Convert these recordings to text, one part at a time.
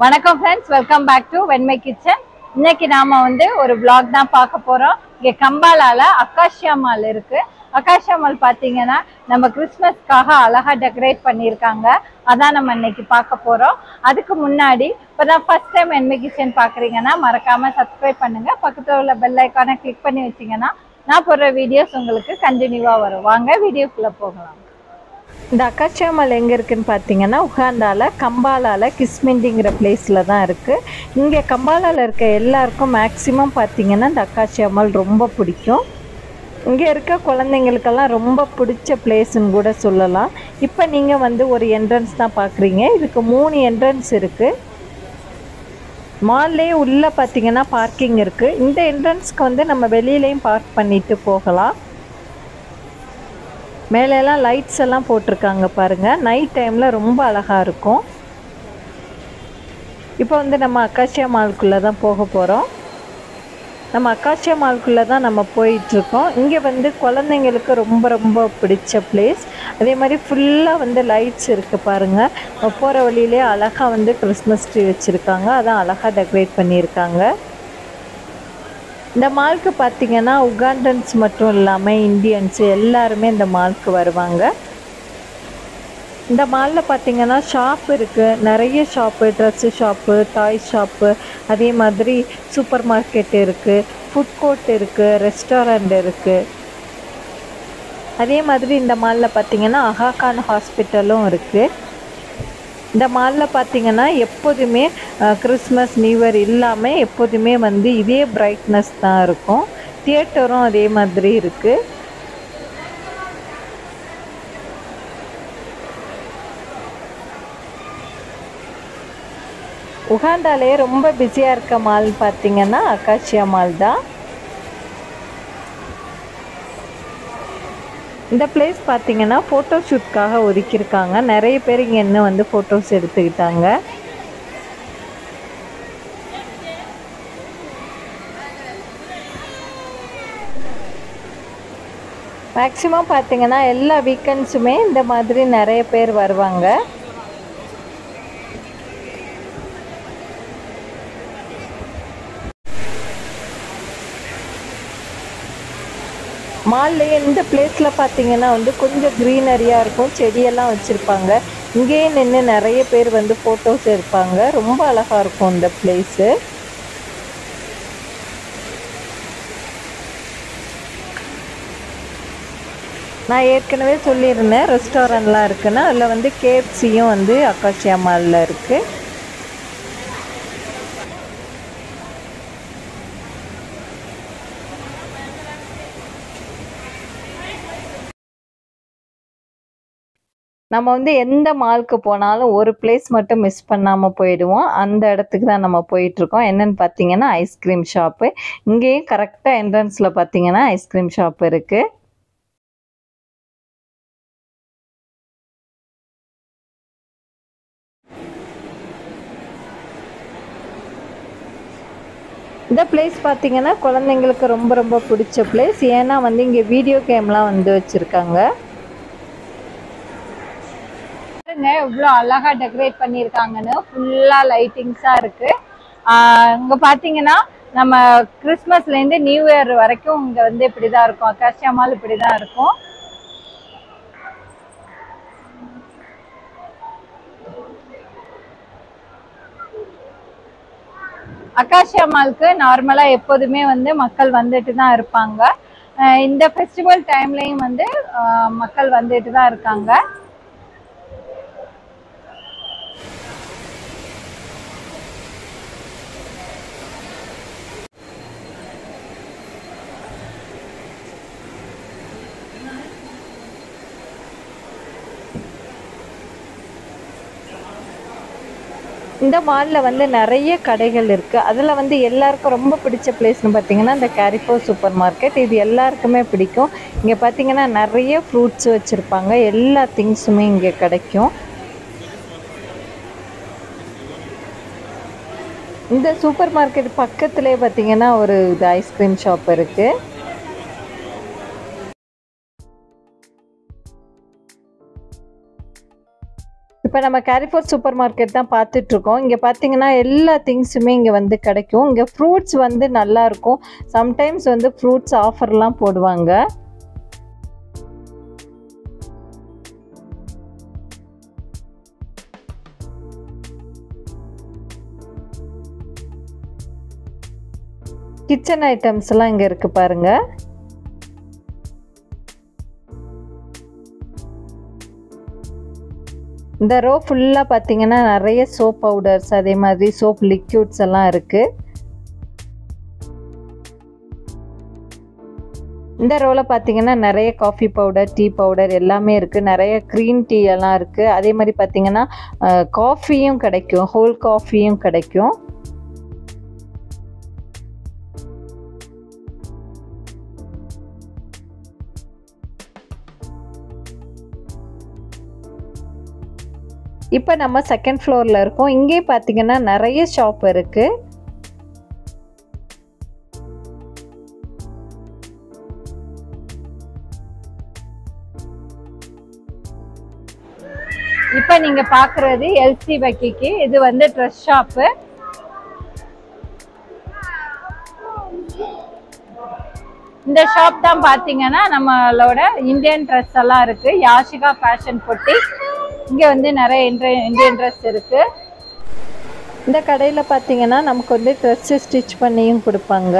வணக்கம் friends welcome back to Venmai kitchen இன்னைக்கு நாம வந்து ஒரு vlog தான் பார்க்க போறோம் இங்க கம்பாலால அக்காஷியா மால் இருக்கு அக்காஷியா மால் பாத்தீங்கன்னா நம்ம கிறிஸ்மஸ்க்காக அழகா டெக்கரேட் பண்ணியிருக்காங்க அதான் நம்ம இன்னைக்கு பார்க்க போறோம் அதுக்கு முன்னாடி இப்பதான் ஃபர்ஸ்ட் டைம் வெண்மை கிச்சன் பாக்குறீங்கன்னா மறக்காம சப்ஸ்கிரைப் பண்ணுங்க பக்கத்துல உள்ள பெல் ஐக்கானை கிளிக் பண்ணி வச்சீங்கன்னா நான் போடுற வீடியோஸ் உங்களுக்கு கண்டினியூவா வரும் வாங்க வீடியோக்குள்ள போகலாம் இந்த அக்காச்சியா மலை எங்கே இருக்குன்னு பார்த்தீங்கன்னா உகாண்டால கம்பாலால கிஸ்மிண்டிங்கிற பிளேஸில் தான் இருக்குது இங்கே கம்பாலால இருக்க எல்லாருக்கும் மேக்ஸிமம் பார்த்தீங்கன்னா இந்த அக்காச்சியா மலை ரொம்ப பிடிக்கும் இங்கே இருக்க குழந்தைங்களுக்கெல்லாம் ரொம்ப பிடிச்ச பிளேஸ்ன்னு கூட சொல்லலாம் இப்போ நீங்கள் வந்து ஒரு என்ட்ரன்ஸ் தான் பார்க்குறீங்க இதுக்கு மூணு என்ட்ரன்ஸ் இருக்குது மால்லே உள்ளே பார்த்தீங்கன்னா பார்க்கிங் இருக்குது இந்த என்ட்ரன்ஸ்க்கு வந்து நம்ம வெளியிலையும் பார்க் பண்ணிட்டு போகலாம் மேலெல்லாம் லைட்ஸ் எல்லாம் போட்டிருக்காங்க பாருங்க நைட் டைமில் ரொம்ப அழகாக இருக்கும் இப்போ வந்து நம்ம அக்காசியா மால்குள்ளே தான் போக போகிறோம் நம்ம அக்காசியா மால்குள்ளே தான் நம்ம போயிட்டுருக்கோம் இங்கே வந்து குழந்தைங்களுக்கு ரொம்ப ரொம்ப பிடிச்ச பிளேஸ் அதே மாதிரி ஃபுல்லாக வந்து லைட்ஸ் இருக்குது பாருங்கள் போகிற வழியிலே அழகாக வந்து கிறிஸ்மஸ் ட்ரீ வச்சுருக்காங்க அதான் அழகாக டெக்கரேட் பண்ணியிருக்காங்க இந்த மால்க்கு பார்த்தீங்கன்னா உகாண்டன்ஸ் மட்டும் இல்லாமல் இந்தியன்ஸ் எல்லாருமே இந்த மால்க்கு வருவாங்க இந்த மாலில் பார்த்தீங்கன்னா ஷாப் இருக்குது நிறைய shop dress shop toy shop அதே மாதிரி சூப்பர் மார்க்கெட் இருக்குது ஃபுட் கோர்ட் இருக்குது ரெஸ்டாரண்ட் இருக்குது அதே மாதிரி இந்த மாலில் பார்த்தீங்கன்னா அகாகான் ஹாஸ்பிட்டலும் இருக்குது இந்த மாலில் பார்த்தீங்கன்னா எப்போதுமே கிறிஸ்மஸ் நியூ இயர் இல்லாமல் எப்போதுமே வந்து இதே பிரைட்னஸ் தான் இருக்கும் தியேட்டரும் அதே மாதிரி இருக்குது உகாண்டாலே ரொம்ப பிஸியாக இருக்க மால் பார்த்தீங்கன்னா அக்காச்சியா மால் தான் இந்த பிளேஸ் பார்த்தீங்கன்னா ஃபோட்டோ ஷூட்காக ஒதுக்கியிருக்காங்க நிறைய பேர் இங்கே இன்னும் வந்து ஃபோட்டோஸ் எடுத்துக்கிட்டாங்க மேக்ஸிமம் பார்த்தீங்கன்னா எல்லா வீக்கெண்ட்ஸுமே இந்த மாதிரி நிறைய பேர் வருவாங்க மால்லையே இந்த பிளேஸில் பார்த்தீங்கன்னா வந்து கொஞ்சம் க்ரீனரியாக இருக்கும் செடியெல்லாம் வச்சுருப்பாங்க இங்கேயே நின்று நிறைய பேர் வந்து ஃபோட்டோஸ் எடுப்பாங்க ரொம்ப அழகாக இருக்கும் இந்த பிளேஸு நான் ஏற்கனவே சொல்லியிருந்தேன் ரெஸ்டாரண்ட்லாம் இருக்குன்னா அதில் வந்து கேஎஃப்சியும் வந்து அக்காஷியா மாலில் இருக்குது நம்ம வந்து எந்த மாலுக்கு போனாலும் ஒரு பிளேஸ் மட்டும் மிஸ் பண்ணாமல் போயிடுவோம் அந்த இடத்துக்கு தான் நம்ம போயிட்டுருக்கோம் என்னென்னு பார்த்தீங்கன்னா ஐஸ்கிரீம் ஷாப்பு இங்கேயும் கரெக்டாக என்ட்ரன்ஸில் பார்த்தீங்கன்னா ஐஸ்கிரீம் ஷாப் இருக்குது இந்த பிளேஸ் பார்த்தீங்கன்னா குழந்தைங்களுக்கு ரொம்ப ரொம்ப பிடிச்ச பிளேஸ் ஏன்னா வந்து இங்கே வீடியோ கேம்லாம் வந்து வச்சுருக்காங்க பாருங்க இவ்வளோ அழகா டெக்கரேட் பண்ணியிருக்காங்கன்னு ஃபுல்லா லைட்டிங்ஸா இருக்கு ஆஹ் இங்க பாத்தீங்கன்னா நம்ம கிறிஸ்மஸ்ல இருந்து நியூ இயர் வரைக்கும் இங்க வந்து இப்படிதான் இருக்கும் அக்காசியா மால் இப்படிதான் இருக்கும் அக்காசியா மாலுக்கு நார்மலா எப்போதுமே வந்து மக்கள் வந்துட்டு தான் இருப்பாங்க ஆஹ் இந்த ஃபெஸ்டிவல் டைம்லயும் வந்து ஆஹ் மக்கள் வந்துட்டு தான் இருக்காங்க இந்த மாலில் வந்து நிறைய கடைகள் இருக்குது அதில் வந்து எல்லாருக்கும் ரொம்ப பிடிச்ச பிளேஸ்னு பார்த்தீங்கன்னா இந்த கேரிஃபோ சூப்பர் மார்க்கெட் இது எல்லாருக்குமே பிடிக்கும் இங்கே பார்த்தீங்கன்னா நிறைய ஃப்ரூட்ஸ் வச்சுருப்பாங்க எல்லா திங்ஸுமே இங்கே கிடைக்கும் இந்த சூப்பர் மார்க்கெட் பக்கத்துலேயே பார்த்தீங்கன்னா ஒரு இது ஐஸ்கிரீம் ஷாப் இருக்குது இப்போ நம்ம கேரிஃபோர் சூப்பர் மார்க்கெட் தான் பார்த்துட்ருக்கோம் இங்கே பார்த்தீங்கன்னா எல்லா திங்ஸுமே இங்கே வந்து கிடைக்கும் இங்கே ஃப்ரூட்ஸ் வந்து நல்லாயிருக்கும் சம்டைம்ஸ் வந்து ஃப்ரூட்ஸ் ஆஃபர்லாம் போடுவாங்க கிச்சன் ஐட்டம்ஸ்லாம் இங்கே இருக்குது பாருங்கள் இந்த ரோ ஃபுல்லாக பார்த்தீங்கன்னா நிறைய சோப் பவுடர்ஸ் அதே மாதிரி சோப் லிக்யூட்ஸ் எல்லாம் இருக்குது இந்த ரோவில் பார்த்தீங்கன்னா நிறைய காஃபி பவுடர் டீ பவுடர் எல்லாமே இருக்குது நிறைய க்ரீன் டீ எல்லாம் இருக்குது அதே மாதிரி பார்த்தீங்கன்னா காஃபியும் கிடைக்கும் ஹோல் காஃபியும் கிடைக்கும் இப்போ நம்ம செகண்ட் ஃப்ளோரில் இருக்கோம் இங்கே பார்த்தீங்கன்னா நிறைய ஷாப் இருக்குது இப்போ நீங்கள் பார்க்குறது எல்சி வக்கிக்கு இது வந்து ட்ரெஸ் ஷாப்பு இந்த ஷாப் தான் பார்த்தீங்கன்னா நம்மளோட இந்தியன் ட்ரெஸ் எல்லாம் இருக்குது யாஷிகா ஃபேஷன் பொட்டி இங்கே வந்து நிறைய இந்தியன் ட்ரெஸ் இருக்குது இந்த கடையில் பார்த்தீங்கன்னா நமக்கு வந்து ட்ரெஸ்ஸு ஸ்டிச் பண்ணியும் கொடுப்பாங்க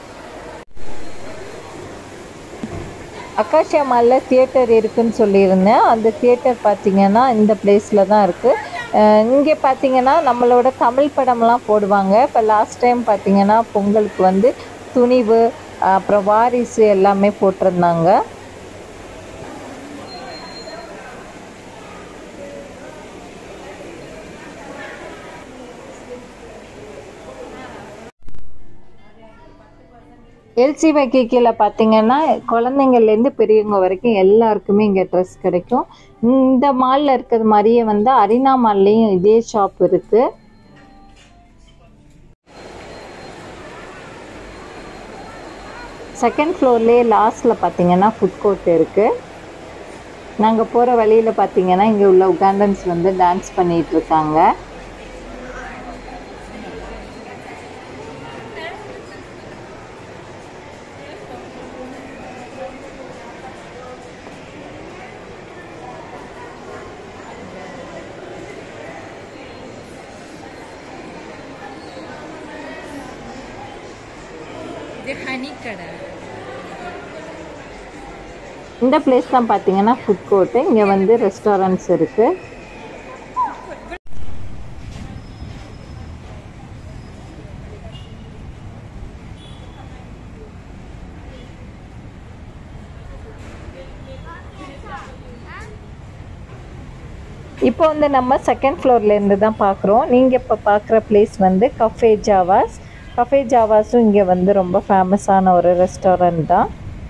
அக்காஷியா மாலில் தியேட்டர் இருக்குன்னு சொல்லியிருந்தேன் அந்த தியேட்டர் பார்த்தீங்கன்னா இந்த பிளேஸில் தான் இருக்குது இங்கே பார்த்தீங்கன்னா நம்மளோட தமிழ் படம்லாம் போடுவாங்க இப்போ லாஸ்ட் டைம் பார்த்தீங்கன்னா பொங்கலுக்கு வந்து துணிவு அப்புறம் வாரிசு எல்லாமே போட்டிருந்தாங்க எல்சி வைக்க கீழே பார்த்தீங்கன்னா குழந்தைங்கள்லேருந்து பெரியவங்க வரைக்கும் எல்லாருக்குமே இங்கே ட்ரெஸ் கிடைக்கும் இந்த மாலில் இருக்கிறது மாதிரியே வந்து அரினா மால்லையும் இதே ஷாப் இருக்குது செகண்ட் ஃப்ளோர்லேயே லாஸ்ட்டில் பார்த்தீங்கன்னா ஃபுட் கோர்ட் இருக்குது நாங்கள் போகிற வழியில் பார்த்தீங்கன்னா இங்கே உள்ள உகாண்டன்ஸ் வந்து டான்ஸ் பண்ணிகிட்டு இருக்காங்க இது ஹனி கடை இந்த பிளேஸ் தான் பார்த்தீங்கன்னா ஃபுட் கோர்ட்டு இங்கே வந்து ரெஸ்டாரண்ட்ஸ் இருக்குது இப்போ வந்து நம்ம செகண்ட் ஃப்ளோர்லேருந்து தான் பார்க்குறோம் நீங்கள் இப்போ பார்க்குற பிளேஸ் வந்து கஃபே ஜாவாஸ் கஃபே ஜாவாஸும் இங்கே வந்து ரொம்ப ஃபேமஸான ஒரு ரெஸ்டாரண்ட் தான்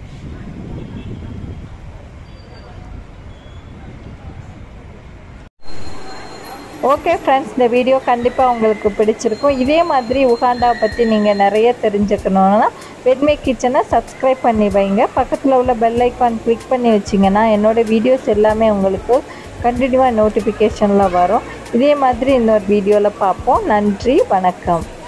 ஓகே ஃப்ரெண்ட்ஸ் இந்த வீடியோ கண்டிப்பாக உங்களுக்கு பிடிச்சிருக்கும் இதே மாதிரி உகாண்டாவை பற்றி நீங்கள் நிறைய தெரிஞ்சுக்கணுன்னா வெட்மே கிச்சனை சப்ஸ்கிரைப் பண்ணி வைங்க பக்கத்தில் உள்ள பெல் ஐக்கான் கிளிக் பண்ணி வச்சிங்கன்னா என்னோடய வீடியோஸ் எல்லாமே உங்களுக்கு கண்டினியூவாக நோட்டிஃபிகேஷனில் வரும் இதே மாதிரி இன்னொரு வீடியோவில் பார்ப்போம் நன்றி வணக்கம்